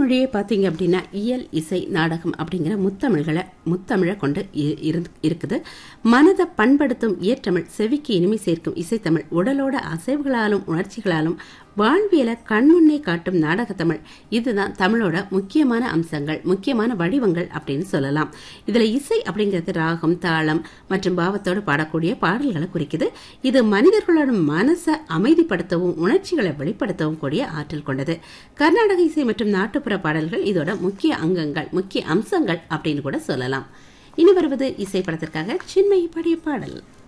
மொழியே பார்த்தீங்க அப்படின்னா இயல் இசை நாடகம் அப்படிங்கிற முத்தமிழ்களை முத்தமிழை கொண்டு இ- இருந்து- இருக்குது மனதை பண்படுத்தும் இயற்றமிழ் செவிக்கு இனிமை சேர்க்கும் இசைத்தமிழ் உடலோட அசைவுகளாலும் உணர்ச்சிகளாலும் வாழ்வியலை கண்முன்னே காட்டும் நாடகத்தமிழ் இதுதான் தமிழோட முக்கியமான அம்சங்கள் முக்கியமான வடிவங்கள் அப்படின்னு சொல்லலாம் இதுல இசை அப்படிங்கிறது ராகம் தாளம் மற்றும் பாவத்தோடு பாடக்கூடிய பாடல்களை குறிக்குது இது மனிதர்களோட மனசை அமைதிப்படுத்தவும் உணர்ச்சிகளை வெளிப்படுத்தவும் கூடிய ஆற்றல் கொண்டது கர்நாடக இசை மற்றும் நாட்டுப்புற பாடல்கள் இதோட முக்கிய அங்கங்கள் முக்கிய அம்சங்கள் அப்படின்னு கூட சொல்லலாம் இனி வருவது இசை படத்திற்காக சின்மயி பாடிய பாடல்